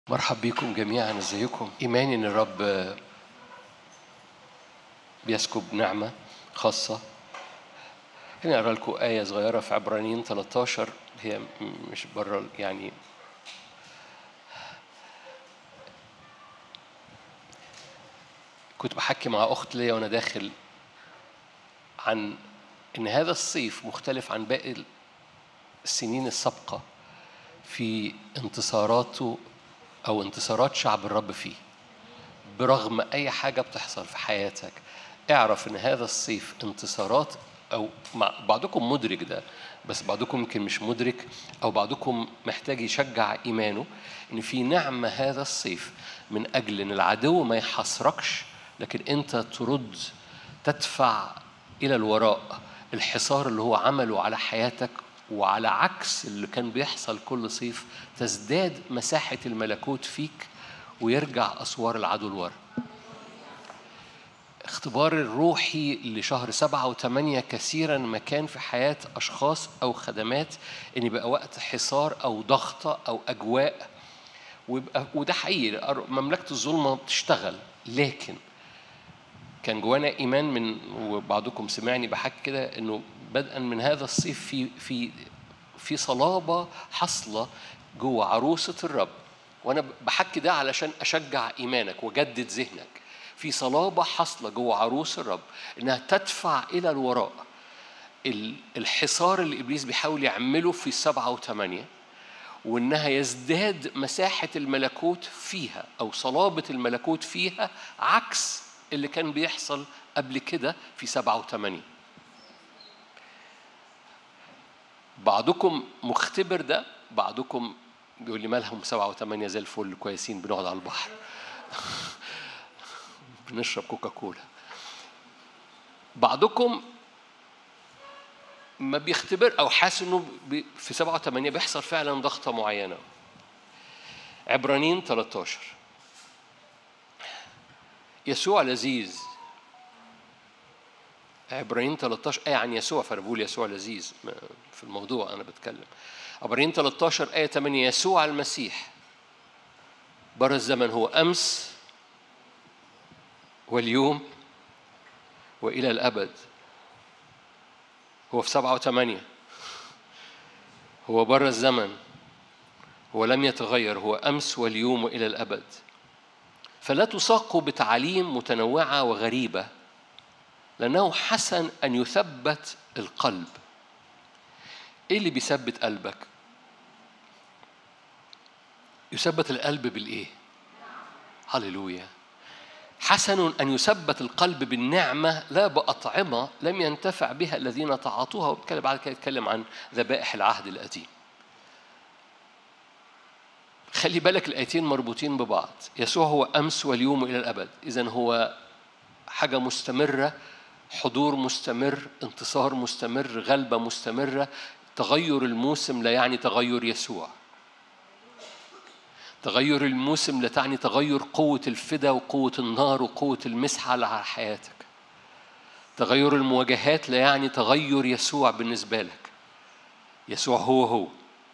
مرحب بكم جميعا ازيكم ايماني ان الرب بيسكب نعمه خاصه هنا اقرا لكم ايه صغيره في عبرانيين 13 هي م- مش بره يعني كنت بحكي مع اخت ليا وانا داخل عن ان هذا الصيف مختلف عن باقي السنين السابقه في انتصاراته او انتصارات شعب الرب فيه برغم اي حاجه بتحصل في حياتك اعرف ان هذا الصيف انتصارات او مع بعضكم مدرك ده بس بعضكم يمكن مش مدرك او بعضكم محتاج يشجع ايمانه ان في نعمه هذا الصيف من اجل ان العدو ما يحصركش لكن انت ترد تدفع الى الوراء الحصار اللي هو عمله على حياتك وعلى عكس اللي كان بيحصل كل صيف تزداد مساحه الملكوت فيك ويرجع اسوار العدو لورا اختبار الروحي لشهر سبعة وثمانية كثيرا ما كان في حياة أشخاص أو خدمات إن يبقى وقت حصار أو ضغطة أو أجواء ويبقى وده حقيقي مملكة الظلمة بتشتغل لكن كان جوانا إيمان من وبعضكم سمعني بحكي كده إنه بدءا من هذا الصيف في في في صلابة حاصلة جوه عروسة الرب وأنا بحكي ده علشان أشجع إيمانك وجدد ذهنك في صلابة حاصلة جوه عروس الرب إنها تدفع إلى الوراء ال- الحصار اللي إبليس بيحاول يعمله في السبعة وثمانية وإنها يزداد مساحة الملكوت فيها أو صلابة الملكوت فيها عكس اللي كان بيحصل قبل كده في سبعة وثمانية بعضكم مختبر ده بعضكم بيقول لي مالهم سبعة وثمانية زي الفل كويسين بنقعد على البحر بنشرب كوكا كولا بعضكم ما بيختبر او حاسس انه بي- في سبعة وثمانية بيحصل فعلا ضغطة معينة عبرانيين 13 يسوع لذيذ عبرانيين 13 آية عن يسوع فأنا بقول يسوع لذيذ ما- في الموضوع أنا بتكلم عبرانيين 13 آية 8 يسوع المسيح بر الزمن هو أمس واليوم وإلى الأبد هو في سبعة وثمانية هو بر الزمن هو لم يتغير هو أمس واليوم وإلى الأبد فلا تساقوا بتعاليم متنوعة وغريبة لأنه حسن أن يثبت القلب إيه اللي بيثبت قلبك؟ يثبت القلب بالإيه؟ هللويا حسن أن يثبت القلب بالنعمة لا بأطعمة لم ينتفع بها الذين تعاطوها وبتكلم بعد كده يتكلم عن ذبائح العهد القديم خلي بالك الآيتين مربوطين ببعض يسوع هو أمس واليوم إلى الأبد إذا هو حاجة مستمرة حضور مستمر انتصار مستمر غلبة مستمرة تغير الموسم لا يعني تغير يسوع تغير الموسم لا تعني تغير قوة الفدا وقوة النار وقوة المسحة على حياتك تغير المواجهات لا يعني تغير يسوع بالنسبة لك يسوع هو هو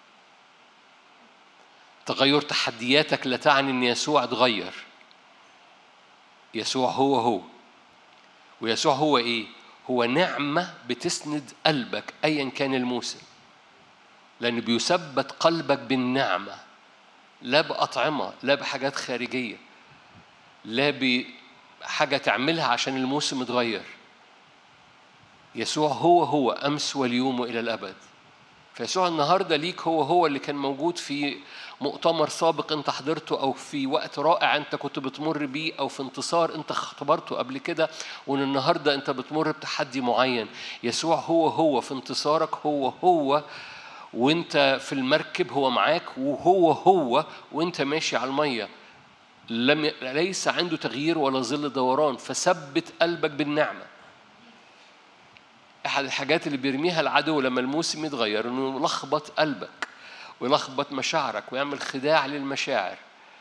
تغير تحدياتك لا تعني ان يسوع اتغير يسوع هو هو ويسوع هو ايه هو نعمة بتسند قلبك ايا كان الموسم لأن بيثبت قلبك بالنعمة لا بأطعمة لا بحاجات خارجية لا بحاجة تعملها عشان الموسم اتغير يسوع هو هو أمس واليوم وإلى الأبد فيسوع النهارده ليك هو هو اللي كان موجود في مؤتمر سابق انت حضرته او في وقت رائع انت كنت بتمر بيه او في انتصار انت اختبرته قبل كده وان النهارده انت بتمر بتحدي معين يسوع هو هو في انتصارك هو هو وانت في المركب هو معاك وهو هو وانت ماشي على الميه لم ي... ليس عنده تغيير ولا ظل دوران فثبت قلبك بالنعمه احد الحاجات اللي بيرميها العدو لما الموسم يتغير انه يلخبط قلبك ويلخبط مشاعرك ويعمل خداع للمشاعر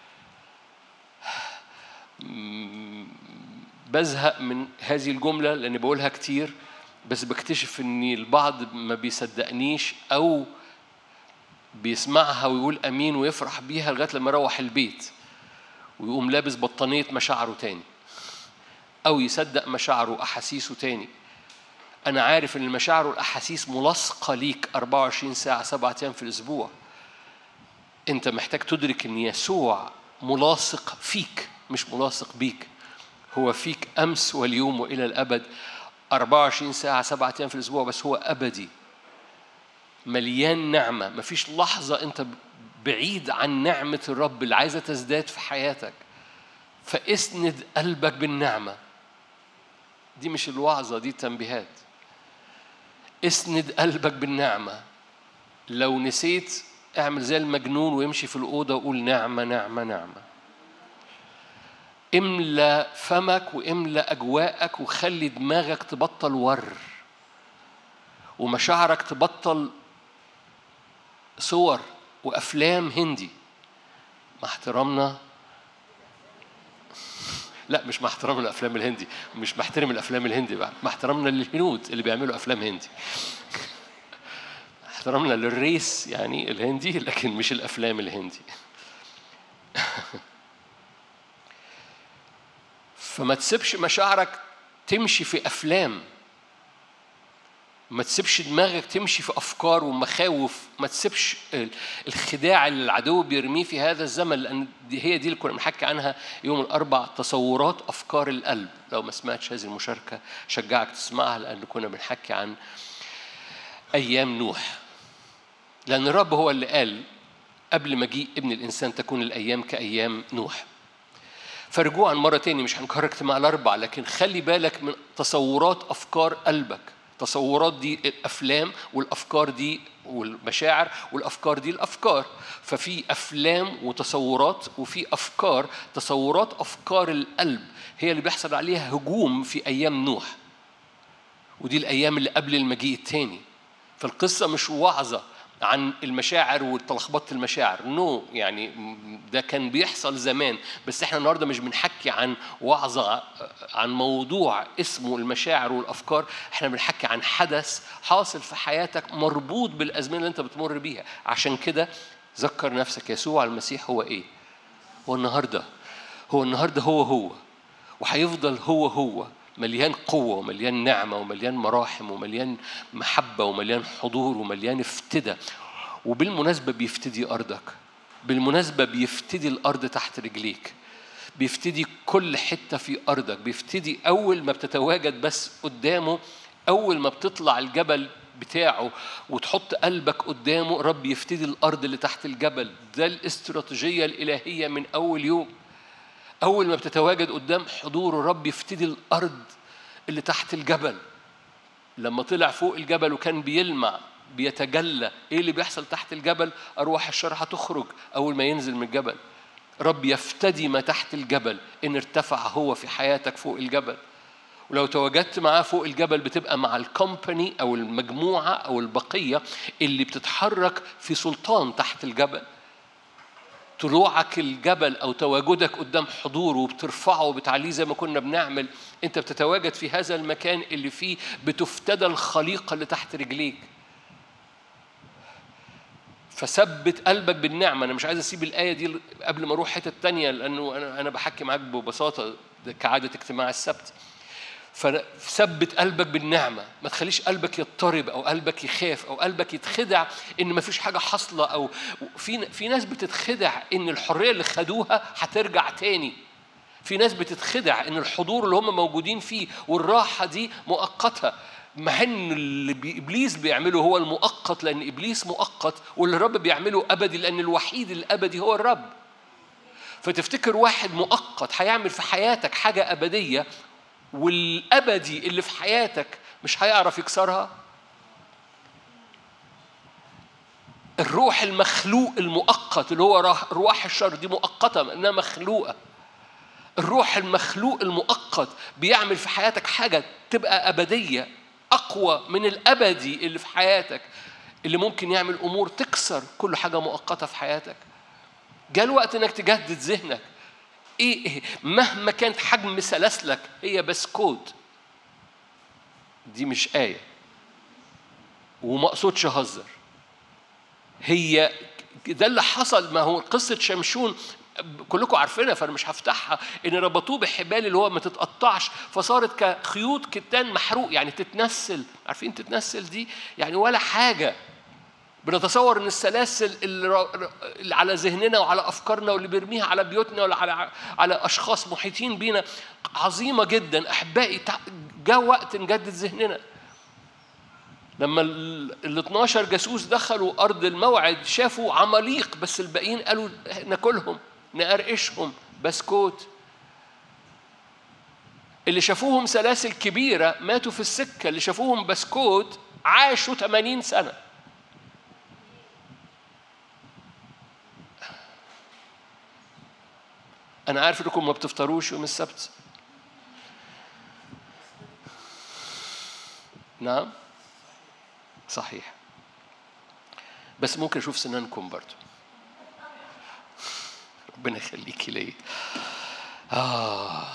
م- بزهق من هذه الجملة لأني بقولها كتير بس بكتشف إن البعض ما بيصدقنيش أو بيسمعها ويقول امين ويفرح بيها لغايه لما يروح البيت ويقوم لابس بطانيه مشاعره تاني او يصدق مشاعره واحاسيسه تاني انا عارف ان المشاعر والاحاسيس ملاصقه ليك 24 ساعه سبعة ايام في الاسبوع انت محتاج تدرك ان يسوع ملاصق فيك مش ملاصق بيك هو فيك امس واليوم والى الابد 24 ساعه سبعة ايام في الاسبوع بس هو ابدي مليان نعمه مفيش لحظه انت بعيد عن نعمه الرب اللي عايزه تزداد في حياتك فاسند قلبك بالنعمه دي مش الوعظه دي التنبيهات اسند قلبك بالنعمه لو نسيت اعمل زي المجنون ويمشي في الأوضة وقول نعمة نعمة نعمة املى فمك واملى أجواءك وخلي دماغك تبطل ور ومشاعرك تبطل صور وأفلام هندي مع احترامنا لا مش مع احترام الافلام الهندي مش بحترم الافلام الهندي بقى مع احترامنا للهنود اللي بيعملوا افلام هندي احترامنا للريس يعني الهندي لكن مش الافلام الهندي فما تسيبش مشاعرك تمشي في افلام ما تسيبش دماغك تمشي في افكار ومخاوف ما تسيبش الخداع اللي العدو بيرميه في هذا الزمن لان دي هي دي اللي كنا بنحكي عنها يوم الاربع تصورات افكار القلب لو ما سمعتش هذه المشاركه شجعك تسمعها لان كنا بنحكي عن ايام نوح لأن الرب هو اللي قال قبل مجيء ابن الإنسان تكون الأيام كأيام نوح فرجوعا مرة تاني مش هنكرر اجتماع الأربع لكن خلي بالك من تصورات أفكار قلبك تصورات دي الأفلام والأفكار دي والمشاعر والأفكار دي الأفكار ففي أفلام وتصورات وفي أفكار تصورات أفكار القلب هي اللي بيحصل عليها هجوم في أيام نوح ودي الأيام اللي قبل المجيء التاني فالقصة مش وعظة عن المشاعر وتلخبطه المشاعر نو no. يعني ده كان بيحصل زمان بس احنا النهارده مش بنحكي عن وعظه عن موضوع اسمه المشاعر والافكار احنا بنحكي عن حدث حاصل في حياتك مربوط بالازمنه اللي انت بتمر بيها عشان كده ذكر نفسك يسوع المسيح هو ايه هو النهارده هو النهارده هو هو وهيفضل هو هو مليان قوة ومليان نعمة ومليان مراحم ومليان محبة ومليان حضور ومليان افتدى وبالمناسبة بيفتدي أرضك بالمناسبة بيفتدي الأرض تحت رجليك بيفتدي كل حتة في أرضك بيفتدي أول ما بتتواجد بس قدامه أول ما بتطلع الجبل بتاعه وتحط قلبك قدامه رب يفتدي الأرض اللي تحت الجبل ده الاستراتيجية الإلهية من أول يوم أول ما بتتواجد قدام حضور الرب يفتدي الأرض اللي تحت الجبل لما طلع فوق الجبل وكان بيلمع بيتجلى ايه اللي بيحصل تحت الجبل ارواح الشر هتخرج اول ما ينزل من الجبل رب يفتدي ما تحت الجبل ان ارتفع هو في حياتك فوق الجبل ولو تواجدت معاه فوق الجبل بتبقى مع الكومباني او المجموعه او البقيه اللي بتتحرك في سلطان تحت الجبل طلوعك الجبل او تواجدك قدام حضوره وبترفعه وبتعليه زي ما كنا بنعمل انت بتتواجد في هذا المكان اللي فيه بتفتدى الخليقه اللي تحت رجليك فثبت قلبك بالنعمه انا مش عايز اسيب الايه دي قبل ما اروح حته تانية لانه انا انا بحكي معاك ببساطه كعاده اجتماع السبت فثبت قلبك بالنعمه ما تخليش قلبك يضطرب او قلبك يخاف او قلبك يتخدع ان ما فيش حاجه حاصله او في في ناس بتتخدع ان الحريه اللي خدوها هترجع تاني في ناس بتتخدع ان الحضور اللي هم موجودين فيه والراحه دي مؤقته مع ان اللي بي ابليس بيعمله هو المؤقت لان ابليس مؤقت واللي الرب بيعمله ابدي لان الوحيد الابدي هو الرب فتفتكر واحد مؤقت هيعمل في حياتك حاجه ابديه والابدي اللي في حياتك مش هيعرف يكسرها الروح المخلوق المؤقت اللي هو ارواح الشر دي مؤقته انها مخلوقه الروح المخلوق المؤقت بيعمل في حياتك حاجه تبقى ابديه اقوى من الابدي اللي في حياتك اللي ممكن يعمل امور تكسر كل حاجه مؤقته في حياتك جاء الوقت انك تجدد ذهنك ايه مهما كانت حجم سلاسلك هي بس كود دي مش آية وما اقصدش اهزر هي ده اللي حصل ما هو قصة شمشون كلكم عارفينها فانا مش هفتحها ان ربطوه بحبال اللي هو ما تتقطعش فصارت كخيوط كتان محروق يعني تتنسل عارفين تتنسل دي يعني ولا حاجه بنتصور ان السلاسل اللي على ذهننا وعلى افكارنا واللي بيرميها على بيوتنا ولا على على اشخاص محيطين بينا عظيمه جدا احبائي جاء وقت نجدد ذهننا لما ال 12 جاسوس دخلوا ارض الموعد شافوا عماليق بس الباقيين قالوا ناكلهم نقرقشهم بسكوت اللي شافوهم سلاسل كبيرة ماتوا في السكة اللي شافوهم بسكوت عاشوا 80 سنة أنا عارف إنكم ما بتفطروش يوم السبت نعم صحيح بس ممكن أشوف سنانكم برضه ربنا يخليكي ليا آه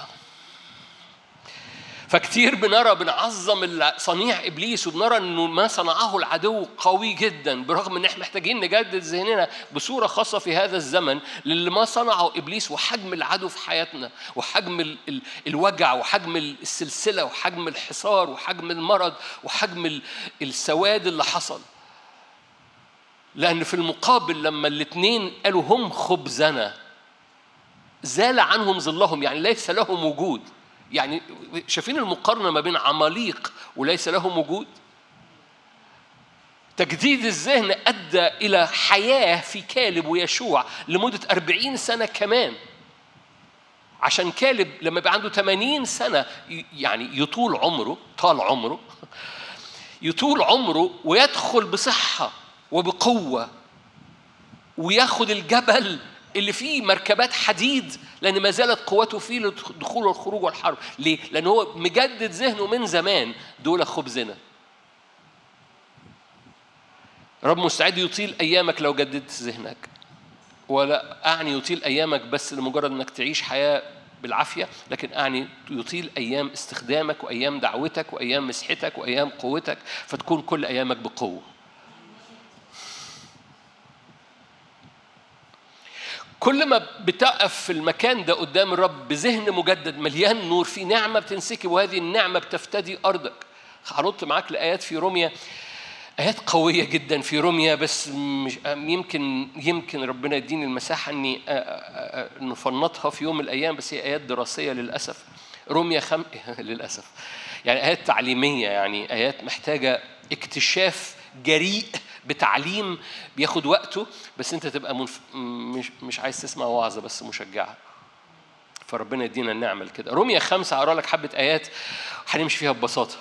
فكتير بنرى بنعظم صنيع ابليس وبنرى انه ما صنعه العدو قوي جدا برغم ان احنا محتاجين نجدد ذهننا بصوره خاصه في هذا الزمن للي ما صنعه ابليس وحجم العدو في حياتنا وحجم ال ال الوجع وحجم السلسله وحجم الحصار وحجم المرض وحجم السواد اللي حصل لان في المقابل لما الاثنين قالوا هم خبزنا زال عنهم ظلهم يعني ليس لهم وجود يعني شايفين المقارنة ما بين عماليق وليس لهم وجود تجديد الذهن أدى إلى حياة في كالب ويشوع لمدة أربعين سنة كمان عشان كالب لما يبقى عنده 80 سنة يعني يطول عمره طال عمره يطول عمره ويدخل بصحة وبقوة وياخد الجبل اللي فيه مركبات حديد لأن ما زالت قوته فيه للدخول والخروج والحرب ليه؟ لأن هو مجدد ذهنه من زمان دول خبزنا رب مستعد يطيل أيامك لو جددت ذهنك ولا أعني يطيل أيامك بس لمجرد أنك تعيش حياة بالعافية لكن أعني يطيل أيام استخدامك وأيام دعوتك وأيام مسحتك وأيام قوتك فتكون كل أيامك بقوة كل ما بتقف في المكان ده قدام الرب بذهن مجدد مليان نور في نعمة بتنسكب وهذه النعمة بتفتدي أرضك هنط معاك لآيات في روميا آيات قوية جدا في روميا بس مش يمكن يمكن ربنا يديني المساحة إني نفنطها في يوم من الأيام بس هي آيات دراسية للأسف روميا خم للأسف يعني آيات تعليمية يعني آيات محتاجة اكتشاف جريء بتعليم بياخد وقته بس انت تبقى منف... مش مش عايز تسمع وعظه بس مشجعه فربنا يدينا النعمه كده روميا خمسة أقرأ لك حبة آيات هنمشي فيها ببساطة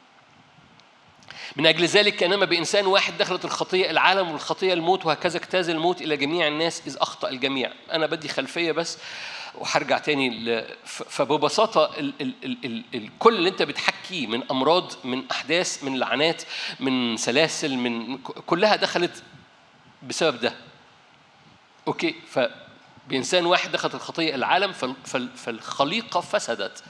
من أجل ذلك كانما بإنسان واحد دخلت الخطية العالم والخطية الموت وهكذا اجتاز الموت إلى جميع الناس إذ أخطأ الجميع أنا بدي خلفية بس وهرجع تاني ل... فببساطة ال... ال... ال... ال... كل اللي أنت بتحكيه من أمراض من أحداث من لعنات من سلاسل من كلها دخلت بسبب ده أوكي ف بإنسان واحد دخلت الخطية العالم فالخليقة فسدت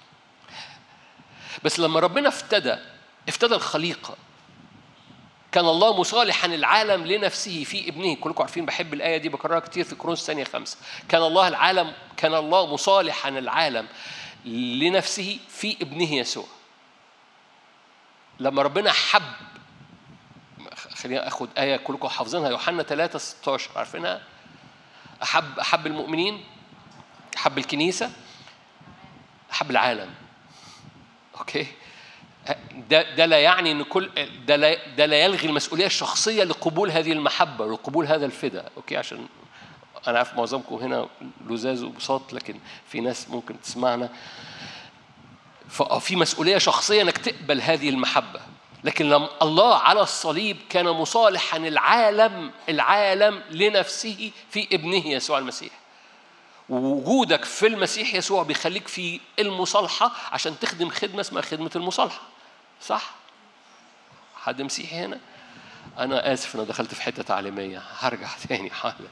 بس لما ربنا افتدى افتدى الخليقة كان الله مصالحا العالم لنفسه في ابنه كلكم عارفين بحب الآية دي بكررها كتير في كرونس ثانية خمسة كان الله العالم كان الله مصالحا العالم لنفسه في ابنه يسوع لما ربنا حب خلينا اخد آية كلكم حافظينها يوحنا 3 16 عارفينها أحب أحب المؤمنين أحب الكنيسة أحب العالم أوكي ده ده لا يعني ان كل ده لا ده لا يلغي المسؤوليه الشخصيه لقبول هذه المحبه ولقبول هذا الفداء اوكي عشان انا عارف معظمكم هنا لزاز وبساط لكن في ناس ممكن تسمعنا ففي مسؤوليه شخصيه انك تقبل هذه المحبه لكن لما الله على الصليب كان مصالحا العالم العالم لنفسه في ابنه يسوع المسيح ووجودك في المسيح يسوع بيخليك في المصالحة عشان تخدم خدمة اسمها خدمة المصالحة صح؟ حد مسيحي هنا؟ أنا آسف أنا دخلت في حتة تعليمية هرجع تاني حالا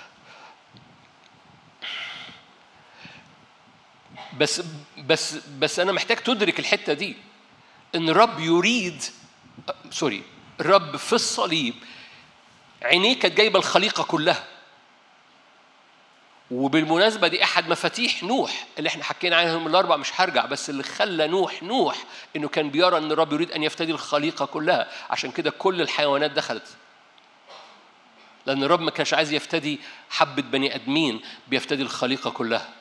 بس بس بس أنا محتاج تدرك الحتة دي إن الرب يريد سوري الرب في الصليب عينيه كانت جايبه الخليقه كلها وبالمناسبه دي احد مفاتيح نوح اللي احنا حكينا عنهم الاربع مش هرجع بس اللي خلى نوح نوح انه كان بيرى ان الرب يريد ان يفتدي الخليقه كلها عشان كده كل الحيوانات دخلت لان الرب ما كانش عايز يفتدي حبه بني ادمين بيفتدي الخليقه كلها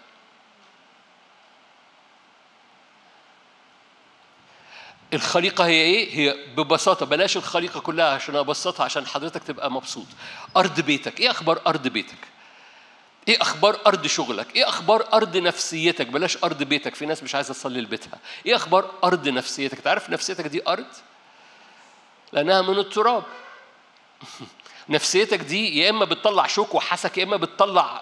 الخليقة هي إيه؟ هي ببساطة بلاش الخليقة كلها عشان أبسطها عشان حضرتك تبقى مبسوط. أرض بيتك، إيه أخبار أرض بيتك؟ ايه اخبار ارض شغلك ايه اخبار ارض نفسيتك بلاش ارض بيتك في ناس مش عايزه تصلي لبيتها ايه اخبار ارض نفسيتك تعرف نفسيتك دي ارض لانها من التراب نفسيتك دي يا اما بتطلع شوك وحسك يا اما بتطلع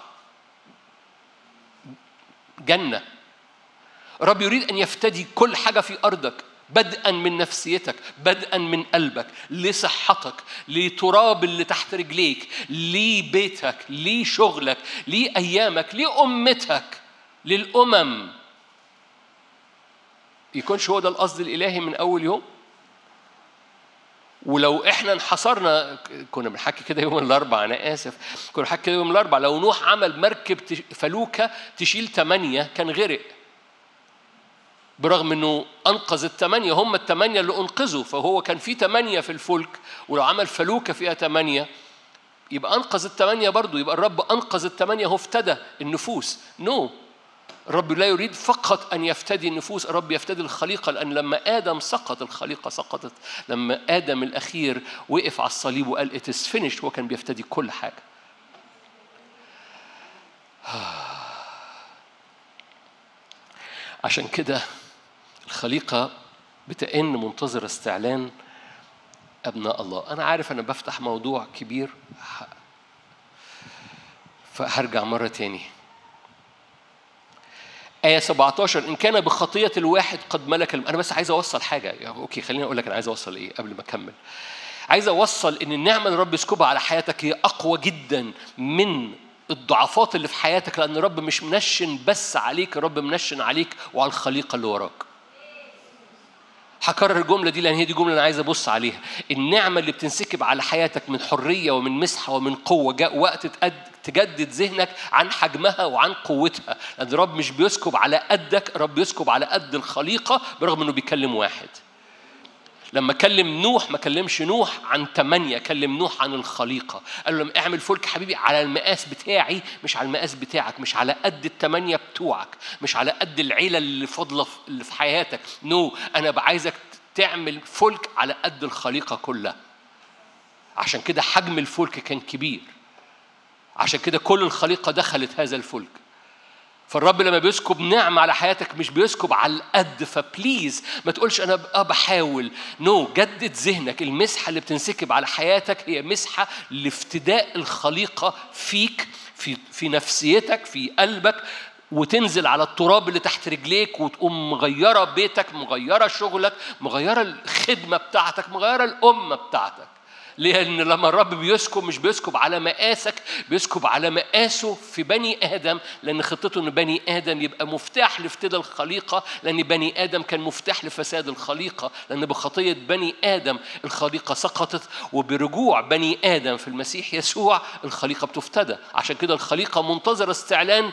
جنه رب يريد ان يفتدي كل حاجه في ارضك بدءا من نفسيتك بدءا من قلبك لصحتك لتراب اللي تحت رجليك لبيتك لشغلك لأيامك لأمتك للأمم يكونش هو ده القصد الإلهي من أول يوم ولو احنا انحصرنا كنا بنحكي كده يوم الاربعاء انا اسف كنا بنحكي كده يوم الاربعاء لو نوح عمل مركب فلوكه تشيل ثمانيه كان غرق برغم انه انقذ الثمانيه هم الثمانيه اللي انقذوا فهو كان في ثمانيه في الفلك ولو عمل فلوكه فيها ثمانيه يبقى انقذ الثمانيه برضه يبقى الرب انقذ الثمانيه هو افتدى النفوس نو no. الرب لا يريد فقط ان يفتدي النفوس الرب يفتدي الخليقه لان لما ادم سقط الخليقه سقطت لما ادم الاخير وقف على الصليب وقال اتس فينيش هو كان بيفتدي كل حاجه عشان كده الخليقة بتئن منتظرة استعلان أبناء الله أنا عارف أنا بفتح موضوع كبير فهرجع مرة تاني آية 17 إن كان بخطية الواحد قد ملك الم... أنا بس عايز أوصل حاجة أوكي خليني أقول لك أنا عايز أوصل إيه قبل ما أكمل عايز أوصل إن النعمة اللي الرب يسكبها على حياتك هي أقوى جدا من الضعفات اللي في حياتك لأن الرب مش منشن بس عليك الرب منشن عليك وعلى الخليقة اللي وراك هكرر الجمله دي لان هي دي جمله انا عايز ابص عليها النعمه اللي بتنسكب على حياتك من حريه ومن مسحه ومن قوه جاء وقت تجدد ذهنك عن حجمها وعن قوتها لان الرب مش بيسكب على قدك الرب بيسكب على قد الخليقه برغم انه بيكلم واحد لما كلم نوح ما كلمش نوح عن ثمانية كلم نوح عن الخليقة قال له لما اعمل فلك حبيبي على المقاس بتاعي مش على المقاس بتاعك مش على قد الثمانية بتوعك مش على قد العيلة اللي فاضلة اللي في حياتك نو no. أنا عايزك تعمل فلك على قد الخليقة كلها عشان كده حجم الفلك كان كبير عشان كده كل الخليقة دخلت هذا الفلك فالرب لما بيسكب نعمة على حياتك مش بيسكب على القد فبليز ما تقولش أنا اه بحاول نو no. جدد ذهنك المسحة اللي بتنسكب على حياتك هي مسحة لافتداء الخليقة فيك في في نفسيتك في قلبك وتنزل على التراب اللي تحت رجليك وتقوم مغيرة بيتك مغيرة شغلك مغيرة الخدمة بتاعتك مغيرة الأمة بتاعتك لأن لما الرب بيسكب مش بيسكب على مقاسك بيسكب على مقاسه في بني آدم لأن خطته إن بني آدم يبقى مفتاح لافتداء الخليقة لأن بني آدم كان مفتاح لفساد الخليقة لأن بخطية بني آدم الخليقة سقطت وبرجوع بني آدم في المسيح يسوع الخليقة بتفتدى عشان كده الخليقة منتظرة استعلان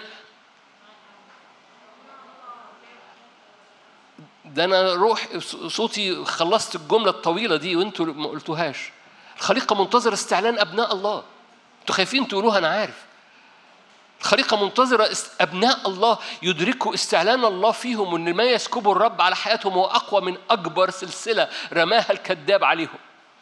ده انا روح صوتي خلصت الجمله الطويله دي وانتوا ما قلتوهاش الخليقه منتظره استعلان ابناء الله انتوا خايفين تقولوها انا عارف الخليقة منتظرة أبناء الله يدركوا استعلان الله فيهم وإن ما يسكبه الرب على حياتهم هو أقوى من أكبر سلسلة رماها الكذاب عليهم.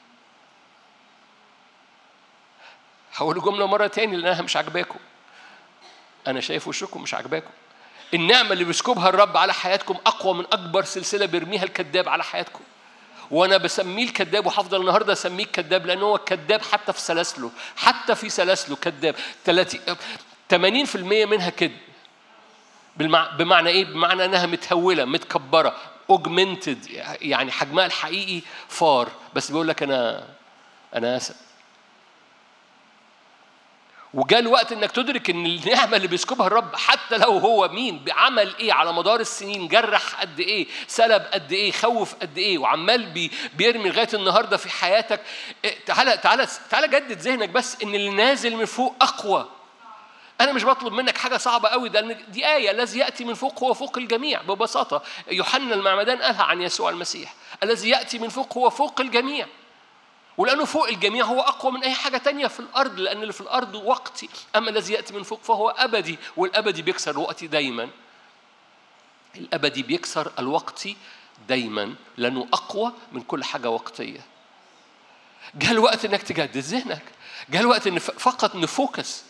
هقول الجملة مرة تاني لأنها مش عاجباكم. أنا شايف وشكم مش عاجباكم. النعمة اللي بيسكبها الرب على حياتكم أقوى من أكبر سلسلة بيرميها الكذاب على حياتكم وأنا بسميه الكذاب وهفضل النهاردة أسميه الكذاب لأنه هو الكذاب حتى في سلاسله حتى في سلاسله كذاب 80% منها كذب بمعنى إيه؟ بمعنى إنها متهولة متكبرة اوجمنتد يعني حجمها الحقيقي فار بس بيقول لك أنا أنا أسد وجاء الوقت انك تدرك ان النعمه اللي بيسكبها الرب حتى لو هو مين بعمل ايه على مدار السنين جرح قد ايه سلب قد ايه خوف قد ايه وعمال بي بيرمي لغايه النهارده في حياتك إيه، تعالى تعالى تعالى جدد ذهنك بس ان اللي نازل من فوق اقوى انا مش بطلب منك حاجه صعبه قوي ده دي ايه الذي ياتي من فوق هو فوق الجميع ببساطه يوحنا المعمدان قالها عن يسوع المسيح الذي ياتي من فوق هو فوق الجميع ولأنه فوق الجميع هو أقوى من أي حاجة تانية في الأرض لأن اللي في الأرض وقتي أما الذي يأتي من فوق فهو أبدي والأبدي بيكسر وقتي دايما الأبدي بيكسر الوقتي دايما لأنه أقوى من كل حاجة وقتية جاء الوقت إنك تجدد ذهنك جاء الوقت إن فقط نفوكس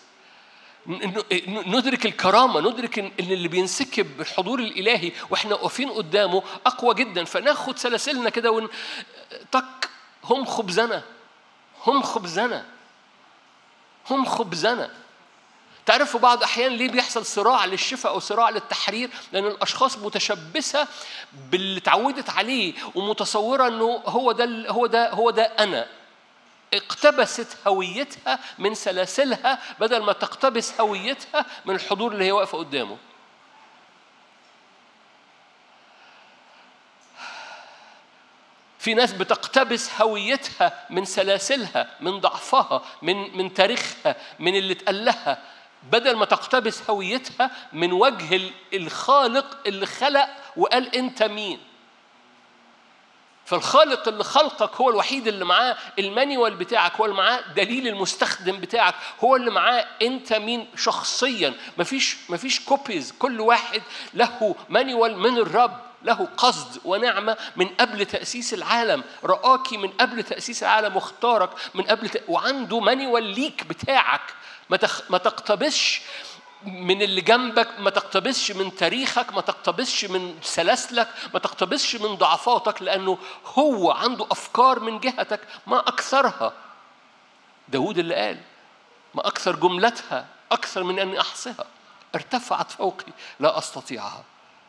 ندرك الكرامه ندرك ان اللي بينسكب بالحضور الالهي واحنا واقفين قدامه اقوى جدا فناخد سلاسلنا كده ون تك هم خبزنا هم خبزنا هم خبزنا تعرفوا بعض احيان ليه بيحصل صراع للشفاء او صراع للتحرير لان الاشخاص متشبثه باللي اتعودت عليه ومتصوره انه هو ده هو ده هو ده انا اقتبست هويتها من سلاسلها بدل ما تقتبس هويتها من الحضور اللي هي واقفه قدامه في ناس بتقتبس هويتها من سلاسلها من ضعفها من من تاريخها من اللي اتقال لها بدل ما تقتبس هويتها من وجه الخالق اللي خلق وقال انت مين فالخالق اللي خلقك هو الوحيد اللي معاه المانيوال بتاعك هو اللي معاه دليل المستخدم بتاعك هو اللي معاه انت مين شخصيا مفيش مفيش كوبيز كل واحد له مانيوال من الرب له قصد ونعمة من قبل تأسيس العالم رآكي من قبل تأسيس العالم واختارك من قبل ت... وعنده مانيوال ليك بتاعك ما, تخ... ما تقتبسش من اللي جنبك ما تقتبسش من تاريخك ما تقتبسش من سلاسلك ما تقتبسش من ضعفاتك لأنه هو عنده أفكار من جهتك ما أكثرها داود اللي قال ما أكثر جملتها أكثر من أني أحصيها ارتفعت فوقي لا أستطيعها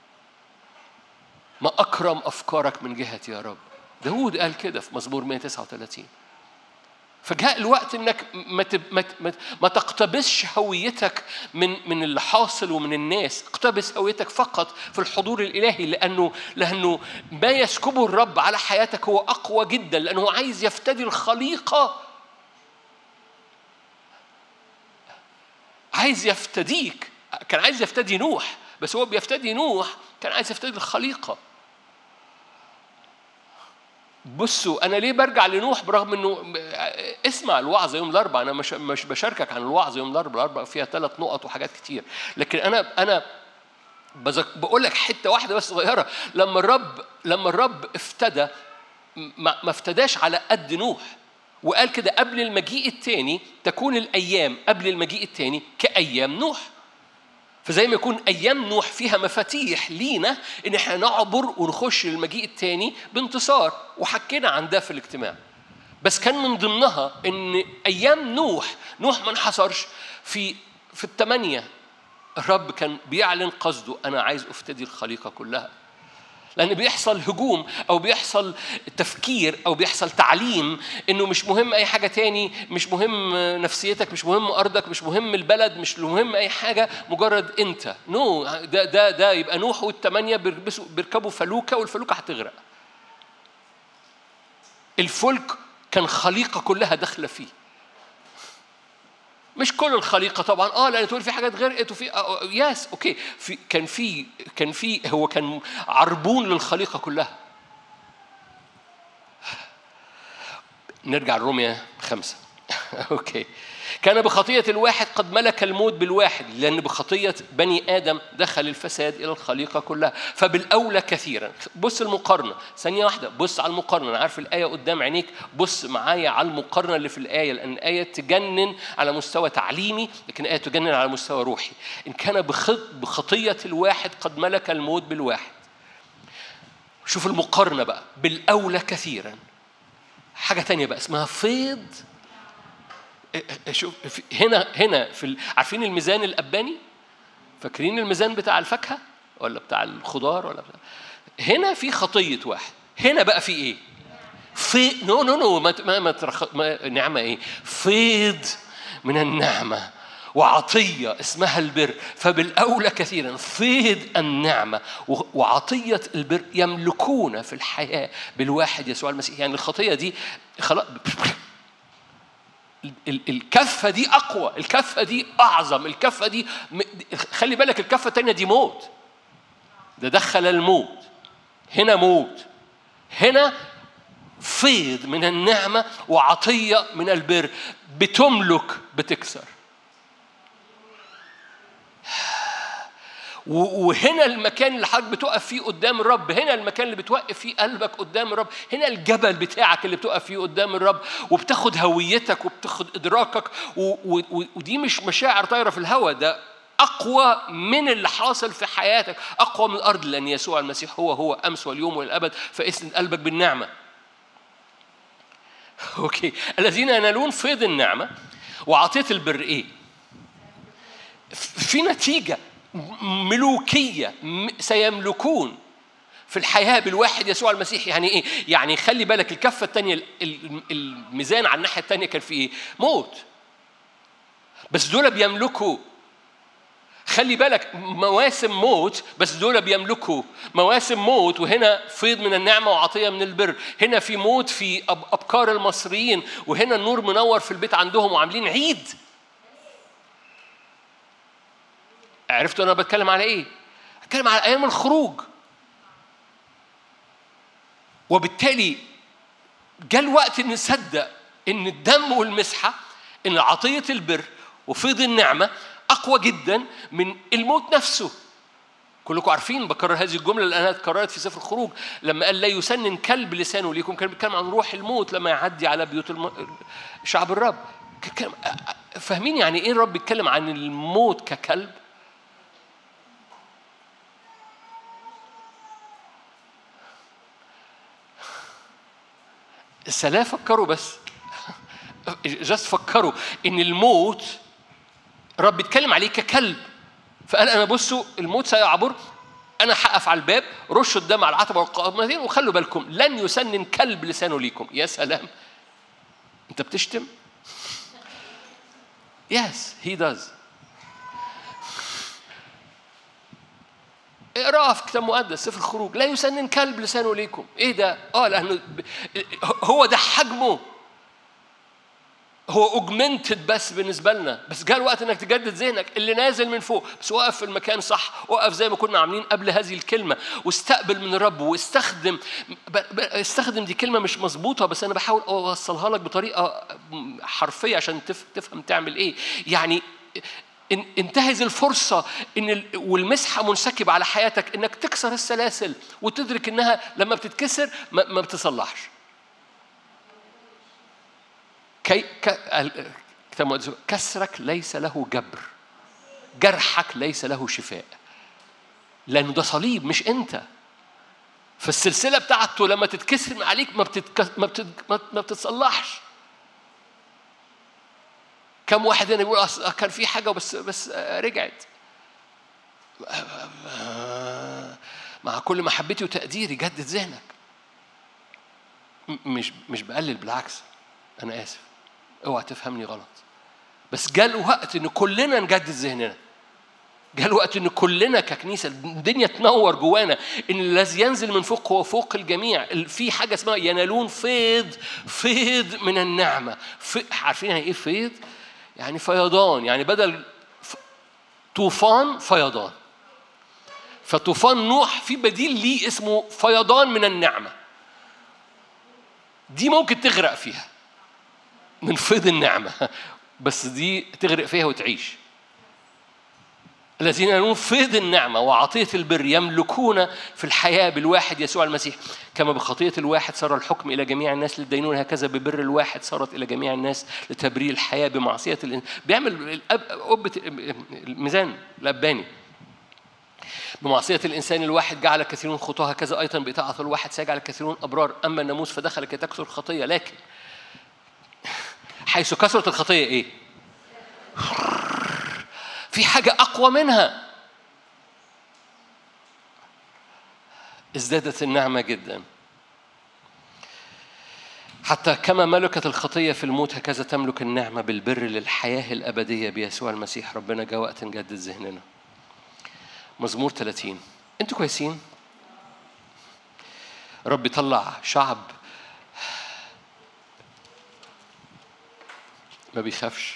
ما أكرم أفكارك من جهتي يا رب داود قال كده في مزمور 139 فجاء الوقت انك ما ما ما تقتبسش هويتك من من اللي حاصل ومن الناس، اقتبس هويتك فقط في الحضور الالهي لانه لانه ما يسكبه الرب على حياتك هو اقوى جدا لانه عايز يفتدي الخليقه عايز يفتديك كان عايز يفتدي نوح بس هو بيفتدي نوح كان عايز يفتدي الخليقه بصوا انا ليه برجع لنوح برغم انه اسمع الوعظ يوم الاربعاء انا مش مش بشاركك عن الوعظ يوم الاربعاء الاربعاء فيها ثلاث نقط وحاجات كتير لكن انا انا بقول لك حته واحده بس صغيره لما الرب لما الرب افتدى ما افتداش على قد نوح وقال كده قبل المجيء الثاني تكون الايام قبل المجيء الثاني كايام نوح فزي ما يكون ايام نوح فيها مفاتيح لينا ان احنا نعبر ونخش للمجيء الثاني بانتصار وحكينا عن ده في الاجتماع بس كان من ضمنها ان ايام نوح نوح ما انحصرش في في الثمانيه الرب كان بيعلن قصده انا عايز افتدي الخليقه كلها لأن بيحصل هجوم أو بيحصل تفكير أو بيحصل تعليم إنه مش مهم أي حاجة تاني مش مهم نفسيتك مش مهم أرضك مش مهم البلد مش مهم أي حاجة مجرد أنت نو no. ده ده ده يبقى نوح والثمانية بيربسوا بيركبوا فلوكة والفلوكة هتغرق الفلك كان خليقة كلها داخلة فيه مش كل الخليقة طبعا اه لأن تقول في حاجات غرقت وفي آه ياس اوكي في كان في كان في هو كان عربون للخليقة كلها نرجع لروميا خمسة اوكي كان بخطية الواحد قد ملك الموت بالواحد لأن بخطية بني آدم دخل الفساد إلى الخليقة كلها فبالأولى كثيرا بص المقارنة ثانية واحدة بص على المقارنة أنا عارف الآية قدام عينيك بص معايا على المقارنة اللي في الآية لأن الآية تجنن على مستوى تعليمي لكن الآية تجنن على مستوى روحي إن كان بخطية الواحد قد ملك الموت بالواحد شوف المقارنة بقى بالأولى كثيرا حاجة تانية بقى اسمها فيض شوف هنا هنا في عارفين الميزان الأباني؟ فاكرين الميزان بتاع الفاكهة ولا بتاع الخضار ولا بتاع هنا في خطية واحد هنا بقى في إيه؟ في نو نو نو ما ما, ما, ترخ... ما نعمة إيه؟ فيض من النعمة وعطية اسمها البر فبالأولى كثيرا فيض النعمة وعطية البر يملكون في الحياة بالواحد يسوع المسيح يعني الخطية دي خلاص الكفة دي أقوى الكفة دي أعظم الكفة دي خلي بالك الكفة التانية دي موت ده دخل الموت هنا موت هنا فيض من النعمة وعطية من البر بتملك بتكسر وهنا المكان اللي حضرتك بتقف فيه قدام الرب هنا المكان اللي بتوقف فيه قلبك قدام الرب هنا الجبل بتاعك اللي بتقف فيه قدام الرب وبتاخد هويتك وبتاخد ادراكك ودي مش مشاعر طايره في الهواء ده اقوى من اللي حاصل في حياتك اقوى من الارض لان يسوع المسيح هو هو امس واليوم والابد فاسند قلبك بالنعمه اوكي الذين ينالون فيض النعمه وعطيه البر ايه في نتيجه ملوكية سيملكون في الحياة بالواحد يسوع المسيح يعني إيه؟ يعني خلي بالك الكفة الثانية الميزان على الناحية الثانية كان فيه إيه؟ موت بس دول بيملكوا خلي بالك مواسم موت بس دول بيملكوا مواسم موت وهنا فيض من النعمة وعطية من البر هنا في موت في أبكار المصريين وهنا النور منور في البيت عندهم وعاملين عيد عرفتوا انا بتكلم على ايه بتكلم على ايام الخروج وبالتالي جاء الوقت ان نصدق ان الدم والمسحه ان عطيه البر وفيض النعمه اقوى جدا من الموت نفسه كلكم عارفين بكرر هذه الجمله لانها اتكررت في سفر الخروج لما قال لا يسنن كلب لسانه ليكم كان بيتكلم عن روح الموت لما يعدي على بيوت الم... شعب الرب فاهمين يعني ايه الرب بيتكلم عن الموت ككلب السلام فكروا بس جاست فكروا ان الموت رب بيتكلم عليه ككلب فقال انا بصوا الموت سيعبر انا هقف على الباب رشوا الدم على العتبه والقائمتين وخلوا بالكم لن يسنن كلب لسانه ليكم يا سلام انت بتشتم يس هي داز اقراها في كتاب مقدس سفر الخروج لا يسنن كلب لسانه ليكم ايه ده اه لانه هو ده حجمه هو اوجمنتد بس بالنسبه لنا بس جاء الوقت انك تجدد ذهنك اللي نازل من فوق بس وقف في المكان صح وقف زي ما كنا عاملين قبل هذه الكلمه واستقبل من الرب واستخدم استخدم دي كلمه مش مظبوطه بس انا بحاول اوصلها لك بطريقه حرفيه عشان تفهم تعمل ايه يعني انتهز الفرصة إن والمسحة منسكب على حياتك إنك تكسر السلاسل وتدرك إنها لما بتتكسر ما بتصلحش. كي كسرك ليس له جبر جرحك ليس له شفاء لأنه ده صليب مش أنت فالسلسلة بتاعته لما تتكسر من عليك ما, بتتك... ما, بتت... ما بتتصلحش كم واحد هنا بيقول كان في حاجه بس بس رجعت مع كل محبتي وتقديري جدد ذهنك مش مش بقلل بالعكس انا اسف اوعى تفهمني غلط بس جاء الوقت ان كلنا نجدد ذهننا جاء الوقت ان كلنا ككنيسه الدنيا تنور جوانا ان الذي ينزل من فوق هو فوق الجميع في حاجه اسمها ينالون فيض فيض من النعمه عارفين يعني ايه فيض يعني فيضان يعني بدل طوفان فيضان فطوفان نوح في بديل ليه اسمه فيضان من النعمة دي ممكن تغرق فيها من فيض النعمة بس دي تغرق فيها وتعيش الذين ينالون فيض النعمة وعطية البر يملكون في الحياة بالواحد يسوع المسيح كما بخطية الواحد صار الحكم إلى جميع الناس للدينون هكذا ببر الواحد صارت إلى جميع الناس لتبرير الحياة بمعصية الإنسان بيعمل قبة الميزان الأباني بمعصية الإنسان الواحد جعل الكثيرون خطاه هكذا أيضا بإطاعة الواحد سيجعل الكثيرون أبرار أما الناموس فدخل كي تكثر الخطية لكن حيث كثرت الخطية إيه؟ في حاجة أقوى منها ازدادت النعمة جدا حتى كما ملكت الخطية في الموت هكذا تملك النعمة بالبر للحياة الأبدية بيسوع المسيح ربنا جاء وقت نجدد ذهننا مزمور 30 انتوا كويسين رب يطلع شعب ما بيخافش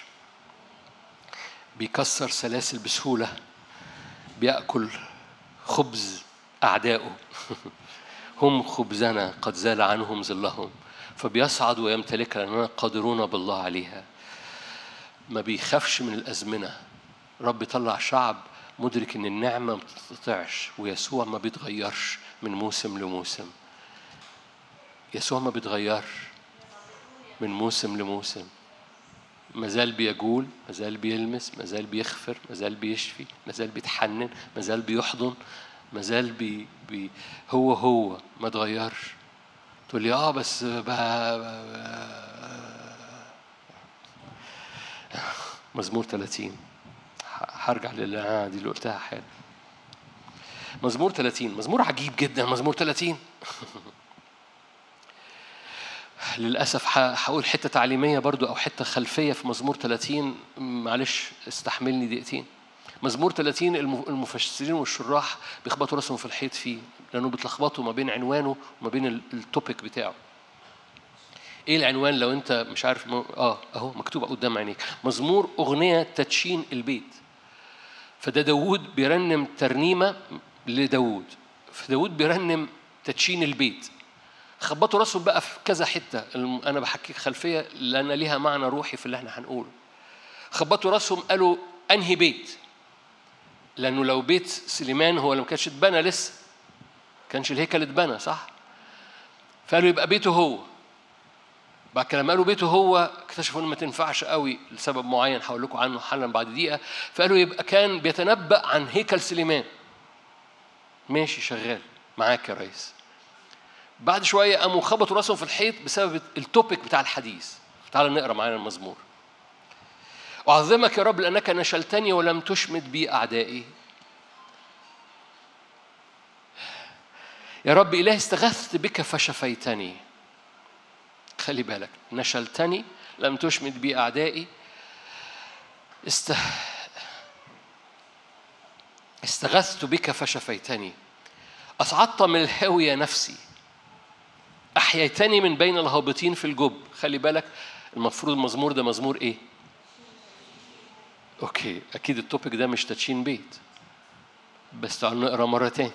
بيكسر سلاسل بسهولة بيأكل خبز أعدائه هم خبزنا قد زال عنهم ظلهم فبيصعد ويمتلكها لأننا قادرون بالله عليها ما بيخافش من الأزمنة رب يطلع شعب مدرك إن النعمة ما بتتقطعش ويسوع ما بيتغيرش من موسم لموسم يسوع ما بيتغيرش من موسم لموسم مازال بيجول مازال بيلمس مازال بيغفر مازال بيشفي مازال بيتحنن مازال بيحضن مازال بي, بي هو هو ما اتغيرش تقول لي اه بس بقى مزمور 30 هرجع للي دي اللي قلتها حالا مزمور 30 مزمور عجيب جدا مزمور 30 للأسف هقول حتة تعليمية برضو أو حتة خلفية في مزمور 30 معلش استحملني دقيقتين مزمور 30 المفسرين والشراح بيخبطوا راسهم في الحيط فيه لأنه بيتلخبطوا ما بين عنوانه وما بين التوبيك بتاعه ايه العنوان لو انت مش عارف م... اه اهو مكتوب قدام عينيك مزمور اغنيه تدشين البيت فده داوود بيرنم ترنيمه لداوود فداوود بيرنم تدشين البيت خبطوا راسهم بقى في كذا حته انا بحكيك خلفيه لان ليها معنى روحي في اللي احنا هنقوله خبطوا راسهم قالوا انهي بيت لانه لو بيت سليمان هو لو ما كانش اتبنى لسه كانش الهيكل اتبنى صح فقالوا يبقى بيته هو بعد كده لما قالوا بيته هو اكتشفوا انه ما تنفعش قوي لسبب معين هقول لكم عنه حالا بعد دقيقه فقالوا يبقى كان بيتنبأ عن هيكل سليمان ماشي شغال معاك يا ريس بعد شويه قاموا خبطوا راسهم في الحيط بسبب التوبيك بتاع الحديث تعال نقرا معانا المزمور أعظمك يا رب لأنك نشلتني ولم تشمت بي أعدائي يا رب إلهي استغثت بك فشفيتني خلي بالك نشلتني لم تشمت بي أعدائي است... استغثت بك فشفيتني أصعدت من الهاوية نفسي أحييتني من بين الهابطين في الجب خلي بالك المفروض المزمور ده مزمور إيه؟ أوكي أكيد التوبيك ده مش تدشين بيت بس تعالوا نقرا مرة تاني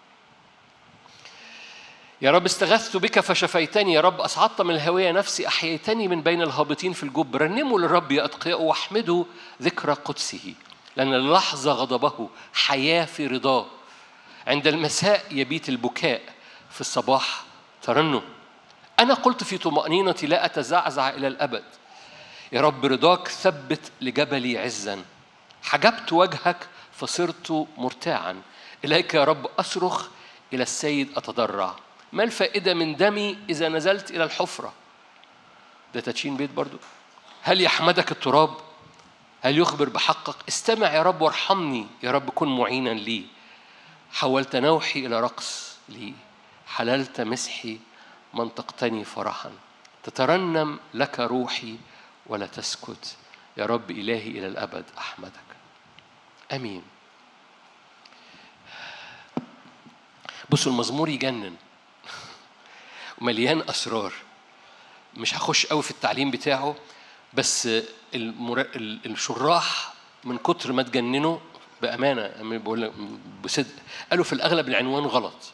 يا رب استغثت بك فشفيتني يا رب أصعدت من الهوية نفسي أحييتني من بين الهابطين في الجب رنموا للرب يا أتقياء واحمدوا ذكرى قدسه لأن اللحظة غضبه حياة في رضاه عند المساء يبيت البكاء في الصباح ترنم أنا قلت في طمأنينتي لا أتزعزع إلى الأبد يا رب رضاك ثبت لجبلي عزا حجبت وجهك فصرت مرتاعا إليك يا رب أصرخ إلى السيد أتضرع ما الفائدة من دمي إذا نزلت إلى الحفرة ده تدشين بيت برضو هل يحمدك التراب هل يخبر بحقك استمع يا رب وارحمني يا رب كن معينا لي حولت نوحي إلى رقص لي حللت مسحي منطقتني فرحا تترنم لك روحي ولا تسكت يا رب إلهي إلى الأبد أحمدك أمين بصوا المزمور يجنن ومليان أسرار مش هخش قوي في التعليم بتاعه بس المر... الشراح من كتر ما تجننوا بأمانة بقول بصدق قالوا في الأغلب العنوان غلط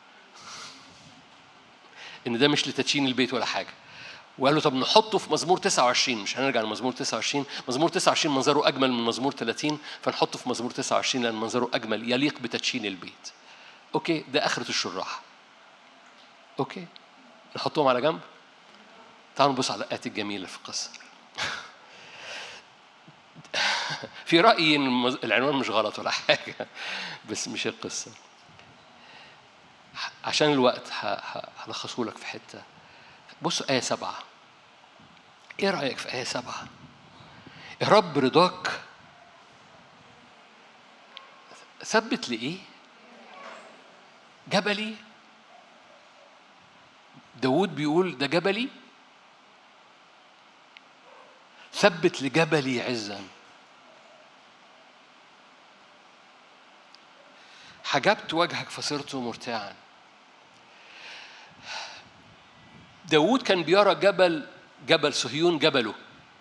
إن ده مش لتدشين البيت ولا حاجة وقالوا طب نحطه في مزمور 29 مش هنرجع لمزمور 29 مزمور 29 منظره اجمل من مزمور 30 فنحطه في مزمور 29 لان منظره اجمل يليق بتدشين البيت اوكي ده اخره الشراح اوكي نحطهم على جنب تعالوا نبص على الآيات الجميلة في القصة في رأيي إن العنوان مش غلط ولا حاجة بس مش القصة عشان الوقت هلخصه لك في حتة بص آية سبعة إيه رأيك في آية سبعة؟ يا رب رضاك ثبت لإيه؟ جبلي داود بيقول ده جبلي ثبت لجبلي عزا حجبت وجهك فصرت مرتاعا داود كان بيرى جبل جبل صهيون جبله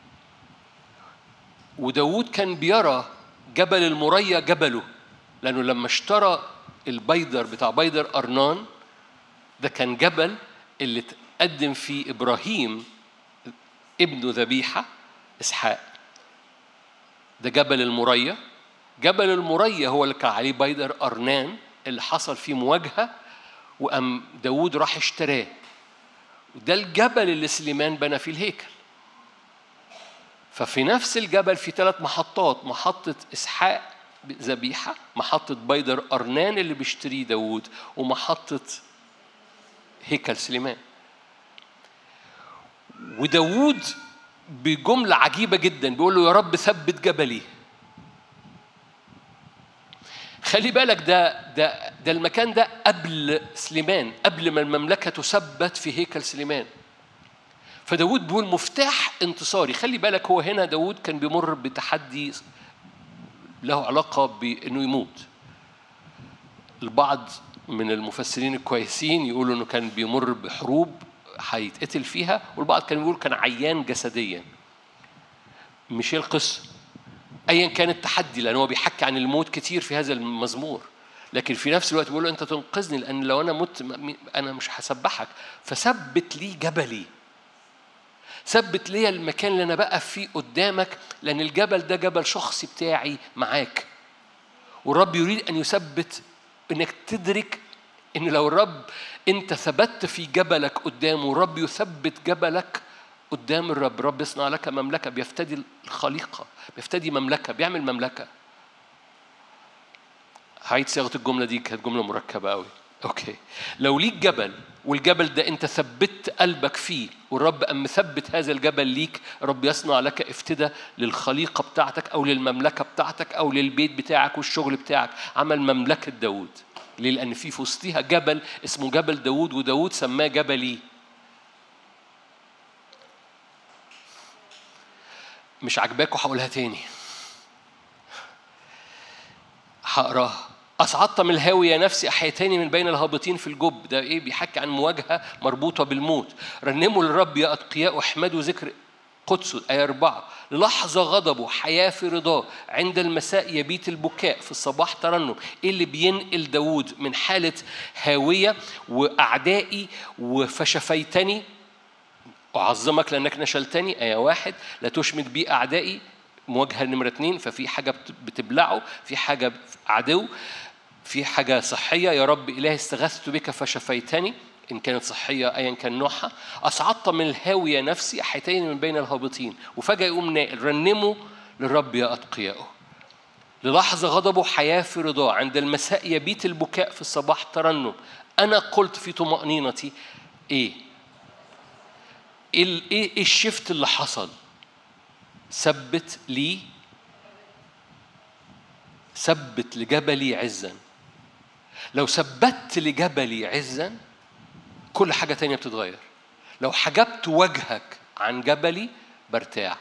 وداود كان بيرى جبل المريا جبله لأنه لما اشترى البيدر بتاع بيدر أرنان ده كان جبل اللي تقدم فيه إبراهيم ابنه ذبيحة إسحاق ده جبل المريا جبل المريا هو اللي كان عليه بيدر أرنان اللي حصل فيه مواجهة وأم داود راح اشتراه ده الجبل اللي سليمان بنى فيه الهيكل ففي نفس الجبل في ثلاث محطات محطة إسحاق ذبيحة محطة بيدر أرنان اللي بيشتريه داود ومحطة هيكل سليمان وداود بجملة عجيبة جدا بيقول له يا رب ثبت جبلي خلي بالك ده ده ده المكان ده قبل سليمان قبل ما المملكة تثبت في هيكل سليمان فداود بيقول مفتاح انتصاري خلي بالك هو هنا داود كان بيمر بتحدي له علاقة بأنه يموت البعض من المفسرين الكويسين يقولوا انه كان بيمر بحروب هيتقتل فيها والبعض كان بيقول كان عيان جسديا مش هي القصه ايا كان التحدي لان هو بيحكي عن الموت كتير في هذا المزمور لكن في نفس الوقت بيقول له انت تنقذني لان لو انا مت انا مش هسبحك فثبت لي جبلي ثبت لي المكان اللي انا بقف فيه قدامك لان الجبل ده جبل شخصي بتاعي معاك والرب يريد ان يثبت انك تدرك ان لو الرب انت ثبت في جبلك قدامه الرب يثبت جبلك قدام الرب رب يصنع لك مملكة بيفتدي الخليقة بيفتدي مملكة بيعمل مملكة هعيد صياغة الجملة دي كانت جملة مركبة أوي أوكي لو ليك جبل والجبل ده أنت ثبت قلبك فيه والرب أم مثبت هذا الجبل ليك رب يصنع لك افتدى للخليقة بتاعتك أو للمملكة بتاعتك أو للبيت بتاعك والشغل بتاعك عمل مملكة داود ليه؟ لأن في في وسطيها جبل اسمه جبل داود وداود سماه جبلي مش عاجباكوا هقولها تاني هقراها أصعدت من الهاوية نفسي أحيتاني من بين الهابطين في الجب ده إيه بيحكي عن مواجهة مربوطة بالموت رنموا للرب يا أتقياء واحمدوا ذكر قدسه آية أربعة لحظة غضبه حياة في رضاه عند المساء يبيت البكاء في الصباح ترنم إيه اللي بينقل داود من حالة هاوية وأعدائي وفشفيتني أعظمك لأنك نشلتني آية واحد لا تشمت بي أعدائي مواجهة نمرة اتنين ففي حاجة بتبلعه في حاجة عدو في حاجة صحية يا رب إلهي استغثت بك فشفيتني إن كانت صحية أيا كان نوعها أصعدت من الهاوية نفسي أحيتين من بين الهابطين وفجأة يقوم نائل رنموا للرب يا أتقياؤه للحظة غضبه حياة في رضاه عند المساء يبيت البكاء في الصباح ترنم أنا قلت في طمأنينتي إيه ايه ايه الشفت اللي حصل ثبت لي ثبت لجبلي عزا لو ثبت لجبلي عزا كل حاجة تانية بتتغير لو حجبت وجهك عن جبلي برتاع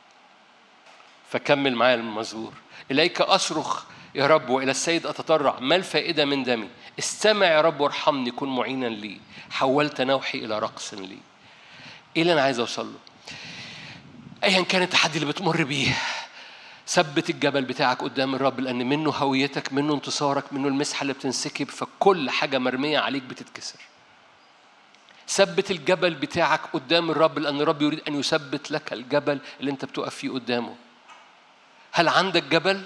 فكمل معايا المزمور إليك أصرخ يا رب وإلى السيد أتطرع ما الفائدة من دمي استمع يا رب وارحمني كن معينا لي حولت نوحي إلى رقص لي ايه اللي انا عايز اوصل له ايا كان التحدي اللي بتمر بيه ثبت الجبل بتاعك قدام الرب لان منه هويتك منه انتصارك منه المسحه اللي بتنسكب فكل حاجه مرميه عليك بتتكسر ثبت الجبل بتاعك قدام الرب لان الرب يريد ان يثبت لك الجبل اللي انت بتقف فيه قدامه هل عندك جبل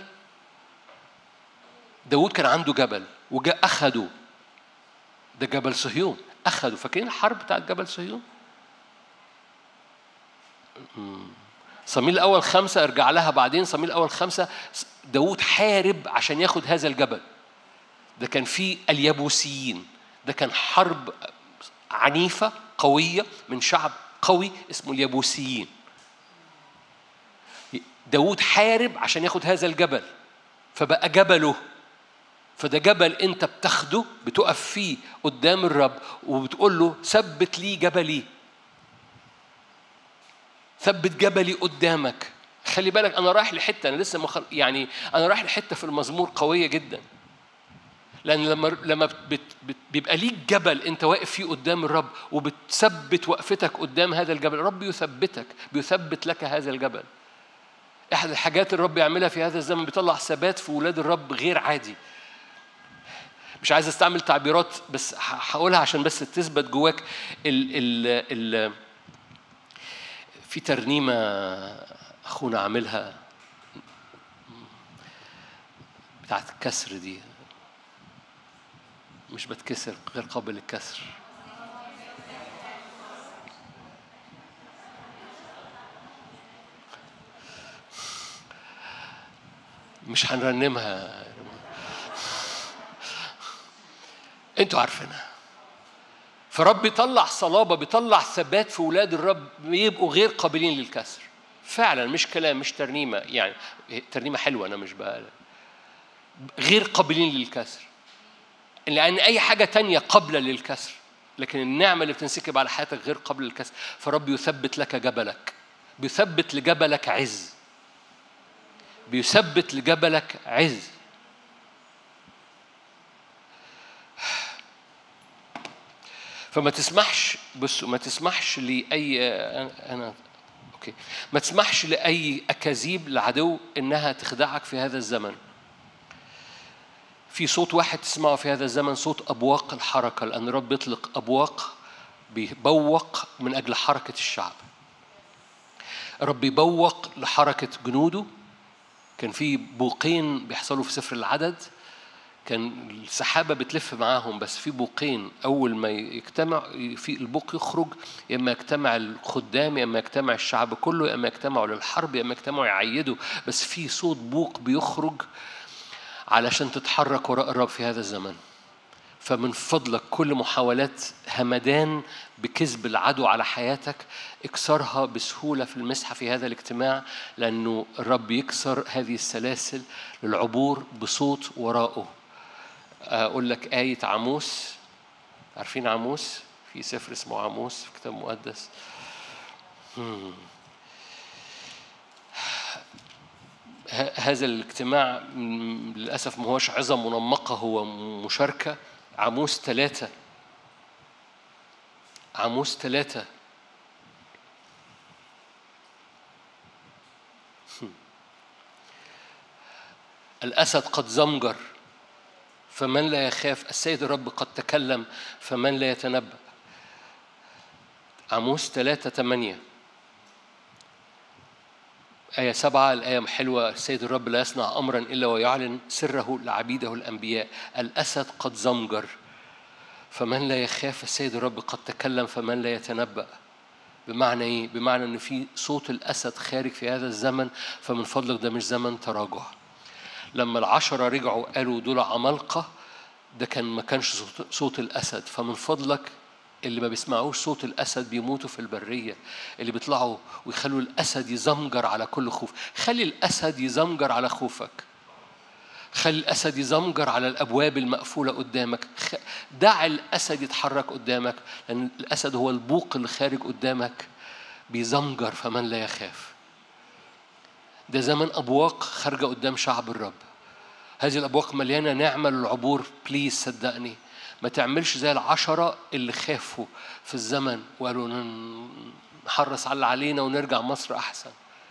داود كان عنده جبل وجاء اخده ده جبل صهيون اخده فاكرين الحرب بتاعت جبل صهيون صميل الأول خمسة ارجع لها بعدين صميل الأول خمسة داود حارب عشان ياخد هذا الجبل ده كان فيه اليابوسيين ده كان حرب عنيفة قوية من شعب قوي اسمه اليابوسيين داود حارب عشان ياخد هذا الجبل فبقى جبله فده جبل انت بتاخده بتقف فيه قدام الرب وبتقول له ثبت لي جبلي ثبت جبلي قدامك خلي بالك انا رايح لحته انا لسه مخل... يعني انا رايح لحته في المزمور قويه جدا لان لما لما بت... بت... بيبقى ليك جبل انت واقف فيه قدام الرب وبتثبت وقفتك قدام هذا الجبل الرب يثبتك بيثبت لك هذا الجبل احد الحاجات الرب يعملها في هذا الزمن بيطلع ثبات في ولاد الرب غير عادي مش عايز استعمل تعبيرات بس هقولها عشان بس تثبت جواك ال ال ال في ترنيمه اخونا عاملها بتاعت الكسر دي مش بتكسر غير قابل للكسر مش هنرنمها انتوا عارفينها فرب بيطلع صلابة بيطلع ثبات في ولاد الرب يبقوا غير قابلين للكسر فعلا مش كلام مش ترنيمة يعني ترنيمة حلوة أنا مش بقى غير قابلين للكسر لأن أي حاجة تانية قابلة للكسر لكن النعمة اللي بتنسكب على حياتك غير قابلة للكسر فرب يثبت لك جبلك بيثبت لجبلك عز بيثبت لجبلك عز فما تسمحش بصوا ما تسمحش لأي أنا أوكي ما تسمحش لأي أكاذيب العدو إنها تخدعك في هذا الزمن في صوت واحد تسمعه في هذا الزمن صوت أبواق الحركة لأن الرب بيطلق أبواق بيبوق من أجل حركة الشعب الرب بيبوق لحركة جنوده كان في بوقين بيحصلوا في سفر العدد كان السحابة بتلف معاهم بس في بوقين أول ما يجتمع في البوق يخرج يا إما يجتمع الخدام يا إما يجتمع الشعب كله يا إما يجتمعوا للحرب يا إما يجتمعوا يعيدوا بس في صوت بوق بيخرج علشان تتحرك وراء الرب في هذا الزمن فمن فضلك كل محاولات همدان بكذب العدو على حياتك اكسرها بسهولة في المسحة في هذا الاجتماع لأنه الرب يكسر هذه السلاسل للعبور بصوت وراءه أقول لك آية عاموس عارفين عاموس في سفر اسمه عاموس في كتاب مقدس هذا الاجتماع للأسف ما هوش عظة منمقة هو مشاركة عاموس ثلاثة عاموس ثلاثة الأسد قد زمجر فمن لا يخاف السيد الرب قد تكلم فمن لا يتنبأ عاموس ثلاثة ثمانية آية سبعة الآية حلوة السيد الرب لا يصنع أمرا إلا ويعلن سره لعبيده الأنبياء الأسد قد زمجر فمن لا يخاف السيد الرب قد تكلم فمن لا يتنبأ بمعنى إيه؟ بمعنى إن في صوت الأسد خارج في هذا الزمن فمن فضلك ده مش زمن تراجع لما العشرة رجعوا قالوا دول عمالقة ده كان ما كانش صوت الأسد فمن فضلك اللي ما بيسمعوش صوت الأسد بيموتوا في البرية اللي بيطلعوا ويخلوا الأسد يزمجر على كل خوف خلي الأسد يزمجر على خوفك خلي الأسد يزمجر على الأبواب المقفولة قدامك دع الأسد يتحرك قدامك لأن الأسد هو البوق اللي خارج قدامك بيزمجر فمن لا يخاف ده زمن أبواق خارجة قدام شعب الرب هذه الأبواق مليانة نعمة للعبور بليز صدقني ما تعملش زي العشرة اللي خافوا في الزمن وقالوا نحرص على اللي علينا ونرجع مصر أحسن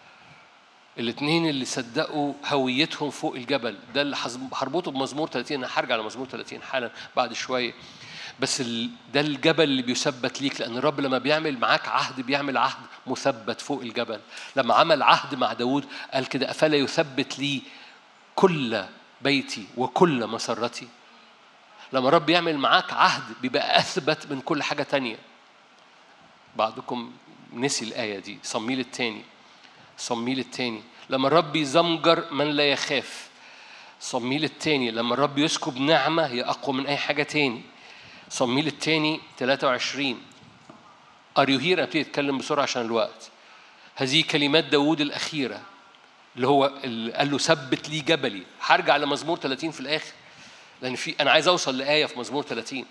الاثنين اللي صدقوا هويتهم فوق الجبل ده اللي هربطه بمزمور 30 انا هرجع لمزمور 30 حالا بعد شويه بس ده الجبل اللي بيثبت ليك لان الرب لما بيعمل معاك عهد بيعمل عهد مثبت فوق الجبل لما عمل عهد مع داود قال كده افلا يثبت لي كل بيتي وكل مسرتي لما الرب يعمل معاك عهد بيبقى اثبت من كل حاجه تانية بعضكم نسي الايه دي صميل التاني صميل التاني لما الرب يزمجر من لا يخاف صميل التاني لما الرب يسكب نعمة هي أقوى من أي حاجة تاني صميل التاني 23 Are you here؟ أنا ابتدي أتكلم بسرعة عشان الوقت هذه كلمات داوود الأخيرة اللي هو اللي قال له ثبت لي جبلي هرجع لمزمور 30 في الآخر لأن في أنا عايز أوصل لآية في مزمور 30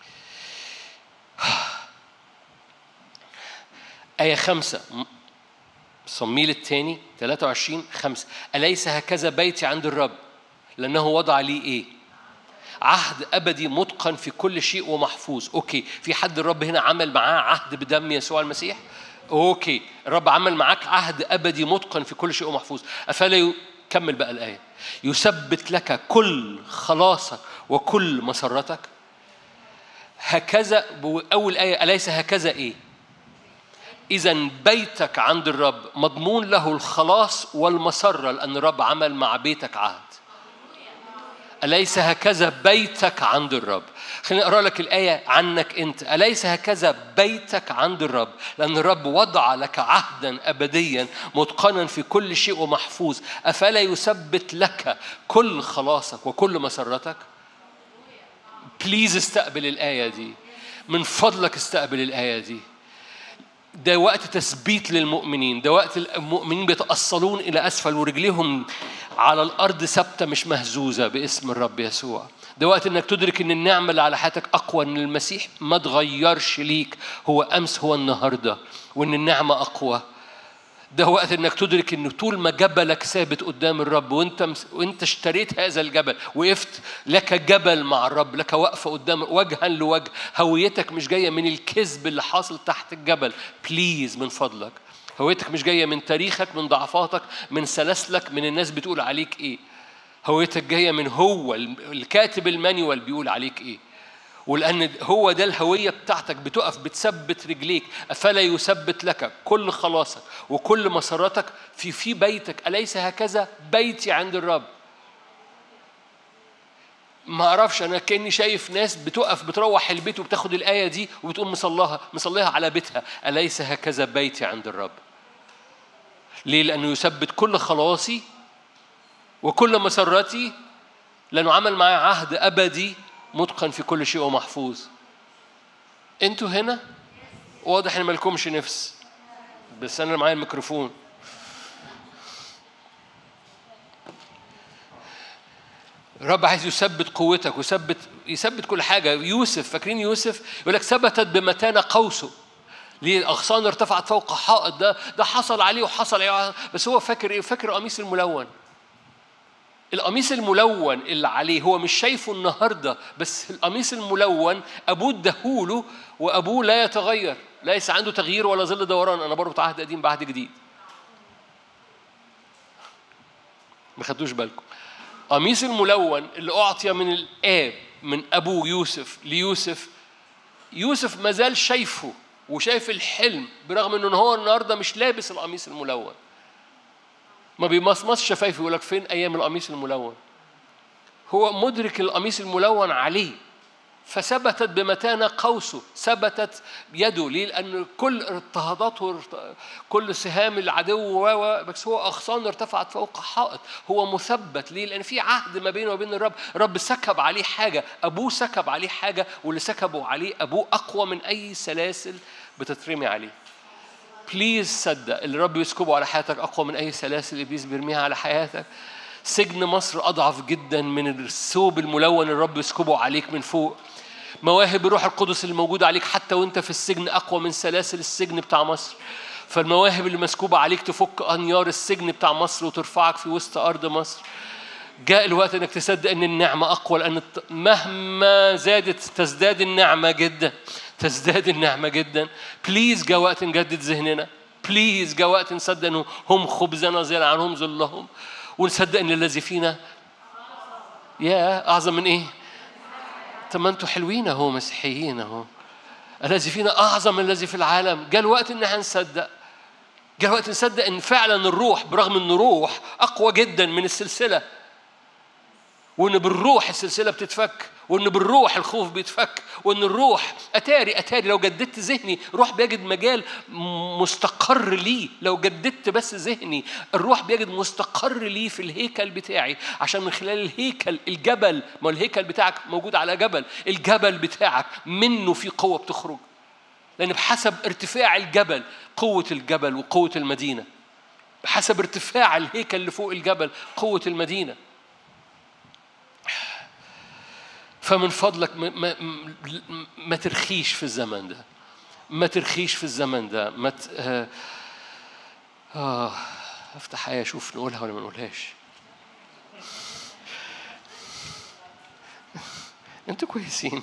آية خمسة صميل الثاني 23 5 أليس هكذا بيتي عند الرب لأنه وضع لي إيه عهد أبدي متقن في كل شيء ومحفوظ أوكي في حد الرب هنا عمل معاه عهد بدم يسوع المسيح أوكي الرب عمل معاك عهد أبدي متقن في كل شيء ومحفوظ أفلا ي... كمل بقى الآية يثبت لك كل خلاصك وكل مسرتك هكذا أول آية أليس هكذا إيه إذا بيتك عند الرب مضمون له الخلاص والمسرة لأن الرب عمل مع بيتك عهد أليس هكذا بيتك عند الرب خليني أقرأ لك الآية عنك أنت أليس هكذا بيتك عند الرب لأن الرب وضع لك عهدا أبديا متقنا في كل شيء ومحفوظ أفلا يثبت لك كل خلاصك وكل مسرتك بليز استقبل الآية دي من فضلك استقبل الآية دي ده وقت تثبيت للمؤمنين ده وقت المؤمنين بيتأصلون إلى أسفل ورجليهم على الأرض ثابتة مش مهزوزة باسم الرب يسوع ده وقت انك تدرك ان النعمه اللي على حياتك اقوى ان المسيح ما تغيرش ليك هو امس هو النهارده وان النعمه اقوى ده وقت انك تدرك ان طول ما جبلك ثابت قدام الرب وانت وانت اشتريت هذا الجبل وقفت لك جبل مع الرب لك وقفه قدام وجها لوجه هويتك مش جايه من الكذب اللي حاصل تحت الجبل بليز من فضلك هويتك مش جايه من تاريخك من ضعفاتك من سلاسلك من الناس بتقول عليك ايه هويتك جايه من هو الكاتب المانيوال بيقول عليك ايه ولأن هو ده الهوية بتاعتك بتقف بتثبت رجليك أفلا يثبت لك كل خلاصك وكل مساراتك في في بيتك أليس هكذا بيتي عند الرب ما اعرفش انا كاني شايف ناس بتقف بتروح البيت وبتاخد الايه دي وبتقوم مصلها مصليها على بيتها اليس هكذا بيتي عند الرب ليه لانه يثبت كل خلاصي وكل مسرتي لانه عمل معايا عهد ابدي متقن في كل شيء ومحفوظ انتوا هنا واضح ان مالكمش نفس بس انا معايا الميكروفون الرب عايز يثبت قوتك ويثبت يثبت كل حاجه يوسف فاكرين يوسف يقول لك ثبتت بمتانه قوسه ليه الاغصان ارتفعت فوق حائط ده ده حصل عليه وحصل عليه بس هو فاكر ايه فاكر القميص الملون القميص الملون اللي عليه هو مش شايفه النهارده بس القميص الملون ابوه اداهوله وابوه لا يتغير ليس عنده تغيير ولا ظل دوران انا بربط عهد قديم بعهد جديد ما خدوش بالكم قميص الملون اللي اعطي من الاب من ابوه يوسف ليوسف يوسف ما زال شايفه وشايف الحلم برغم انه هو النهارده مش لابس القميص الملون ما بيمصمص شفايفه يقول لك فين ايام القميص الملون هو مدرك القميص الملون عليه فثبتت بمتانة قوسه ثبتت يده ليه؟ لأن كل اضطهاداته كل سهام العدو بس هو أغصان ارتفعت فوق حائط هو مثبت ليه؟ لأن في عهد ما بينه وبين الرب الرب سكب عليه حاجة أبوه سكب عليه حاجة واللي سكبوا عليه أبوه أقوى من أي سلاسل بتترمي عليه بليز صدق اللي الرب يسكبه على حياتك أقوى من أي سلاسل إبليس بيرميها على حياتك سجن مصر أضعف جدا من الثوب الملون اللي الرب يسكبه عليك من فوق مواهب الروح القدس اللي موجودة عليك حتى وانت في السجن أقوى من سلاسل السجن بتاع مصر فالمواهب اللي مسكوبة عليك تفك أنيار السجن بتاع مصر وترفعك في وسط أرض مصر جاء الوقت انك تصدق ان النعمة أقوى لأن مهما زادت تزداد النعمة جدا تزداد النعمة جدا بليز جاء وقت نجدد ذهننا بليز جاء وقت نصدق انه هم خبزنا زال عنهم ظلهم ونصدق ان الذي فينا يا اعظم من ايه؟ طب ما انتوا حلوين اهو مسيحيين اهو الذي فينا اعظم من الذي في العالم جاء الوقت ان احنا نصدق جاء الوقت نصدق ان فعلا الروح برغم ان الروح اقوى جدا من السلسله وان بالروح السلسله بتتفك وان بالروح الخوف بيتفك وان الروح اتاري اتاري لو جددت ذهني الروح بيجد مجال مستقر لي لو جددت بس ذهني الروح بيجد مستقر لي في الهيكل بتاعي عشان من خلال الهيكل الجبل ما الهيكل بتاعك موجود على جبل الجبل بتاعك منه في قوه بتخرج لان بحسب ارتفاع الجبل قوه الجبل وقوه المدينه بحسب ارتفاع الهيكل اللي فوق الجبل قوه المدينه فمن فضلك ما, ما, ما ترخيش في الزمن ده ما ترخيش في الزمن ده ما ت... آه افتح آية أشوف نقولها ولا ما نقولهاش انتوا كويسين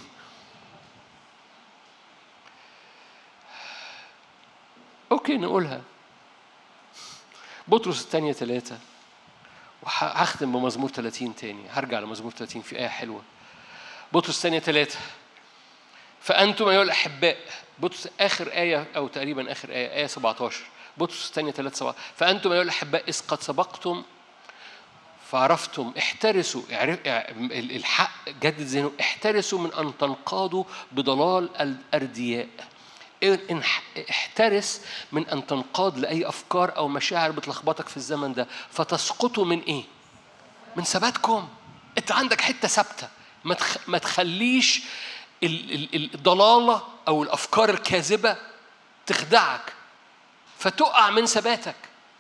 اوكي نقولها بطرس الثانية ثلاثة وهختم بمزمور 30 تاني هرجع لمزمور 30 في آية حلوة بطرس الثانية ثلاثة فأنتم أيها الأحباء بطرس آخر آية أو تقريبا آخر آية آية 17 بطرس الثانية ثلاثة سبعة فأنتم أيها الأحباء إذ قد سبقتم فعرفتم احترسوا الحق جدد ذهنه احترسوا من أن تنقادوا بضلال الأردياء احترس من أن تنقاد لأي أفكار أو مشاعر بتلخبطك في الزمن ده فتسقطوا من إيه؟ من ثباتكم أنت عندك حتة ثابتة ما تخليش الضلالة أو الأفكار الكاذبة تخدعك فتقع من ثباتك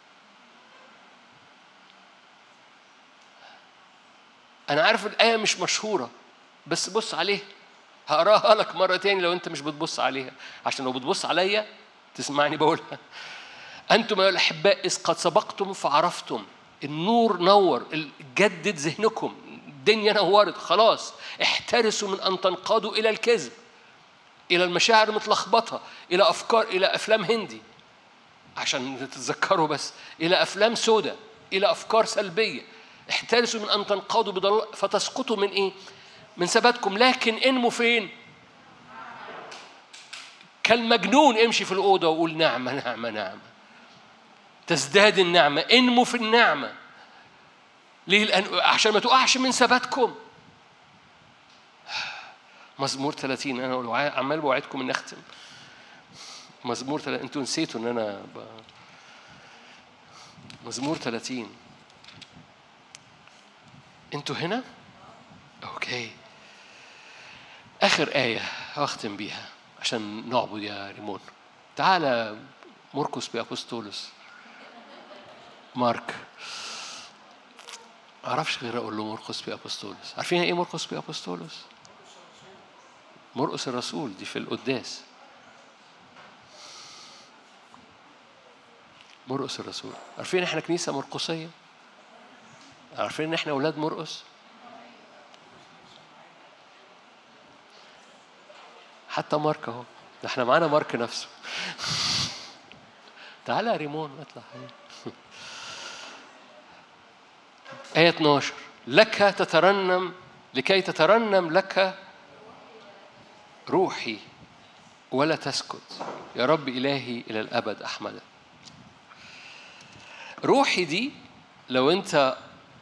أنا عارف الآية مش مشهورة بس بص عليها هقراها لك مرة تاني لو أنت مش بتبص عليها عشان لو بتبص عليا تسمعني بقولها أنتم يا الأحباء إذ قد سبقتم فعرفتم النور نور جدد ذهنكم الدنيا نورت خلاص احترسوا من أن تنقادوا إلى الكذب إلى المشاعر المتلخبطة إلى أفكار إلى أفلام هندي عشان تتذكروا بس إلى أفلام سوداء إلى أفكار سلبية احترسوا من أن تنقادوا بضلال فتسقطوا من إيه؟ من ثباتكم لكن انموا فين؟ كالمجنون امشي في الأوضة وقول نعمة نعمة نعمة تزداد النعمة انموا في النعمة ليه؟ لأن عشان ما تقعش من ثباتكم مزمور 30 أنا عمال بوعدكم إن أختم مزمور 30 أنتوا نسيتوا إن أنا ب... مزمور 30 أنتوا هنا؟ أوكي آخر آية هختم بيها عشان نعبد يا ريمون تعالى مرقس بأبوستولس مارك ما أعرفش غير أقول له مرقس بأبوستولس عارفين إيه مرقس بأبوستولس؟ مرقس الرسول دي في القداس مرقس الرسول عارفين احنا كنيسة مرقسية عارفين ان احنا اولاد مرقس حتى مارك اهو ده احنا معانا مارك نفسه تعالى يا ريمون اطلع آية 12 لك تترنم لكي تترنم لك روحي ولا تسكت يا رب إلهي إلى الأبد أحمدك روحي دي لو أنت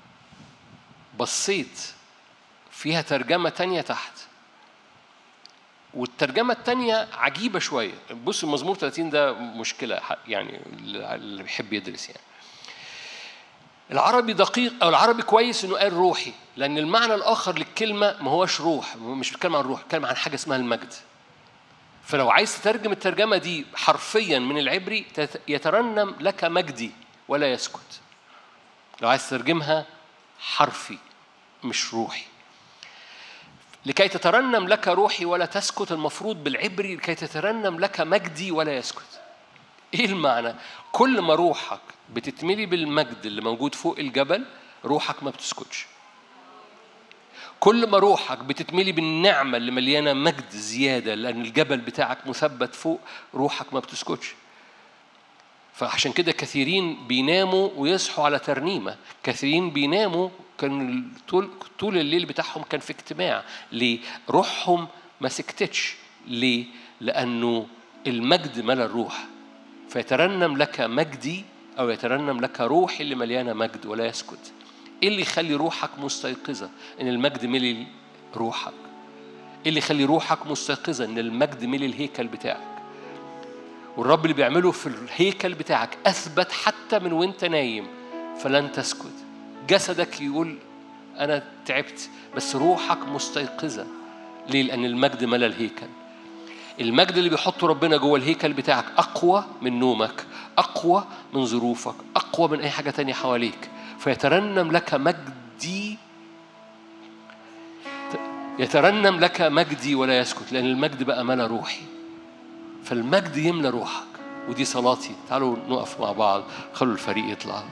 بصيت فيها ترجمة تانية تحت والترجمة التانية عجيبة شوية بص المزمور 30 ده مشكلة يعني اللي بيحب يدرس يعني العربي دقيق او العربي كويس انه قال روحي لان المعنى الاخر للكلمه ما هوش روح مش بيتكلم عن روح بيتكلم عن حاجه اسمها المجد فلو عايز تترجم الترجمه دي حرفيا من العبري يترنم لك مجدي ولا يسكت لو عايز تترجمها حرفي مش روحي لكي تترنم لك روحي ولا تسكت المفروض بالعبري لكي تترنم لك مجدي ولا يسكت ايه المعنى كل ما روحك بتتملي بالمجد اللي موجود فوق الجبل روحك ما بتسكتش كل ما روحك بتتملي بالنعمة اللي مليانة مجد زيادة لأن الجبل بتاعك مثبت فوق روحك ما بتسكتش فعشان كده كثيرين بيناموا ويصحوا على ترنيمة كثيرين بيناموا كان طول, طول الليل بتاعهم كان في اجتماع ليه؟ روحهم ما سكتتش ليه؟ لأنه المجد ملا الروح فيترنم لك مجدي أو يترنم لك روحي اللي مليانة مجد ولا يسكت إيه اللي يخلي روحك مستيقظة إن المجد ملي روحك إيه اللي يخلي روحك مستيقظة إن المجد ملي الهيكل بتاعك والرب اللي بيعمله في الهيكل بتاعك أثبت حتى من وانت نايم فلن تسكت جسدك يقول أنا تعبت بس روحك مستيقظة ليه؟ لأن المجد ملا الهيكل المجد اللي بيحطه ربنا جوه الهيكل بتاعك أقوى من نومك أقوى من ظروفك أقوى من أي حاجة تانية حواليك فيترنم لك مجدي يترنم لك مجدي ولا يسكت لأن المجد بقى ملا روحي فالمجد يملى روحك ودي صلاتي تعالوا نقف مع بعض خلوا الفريق يطلع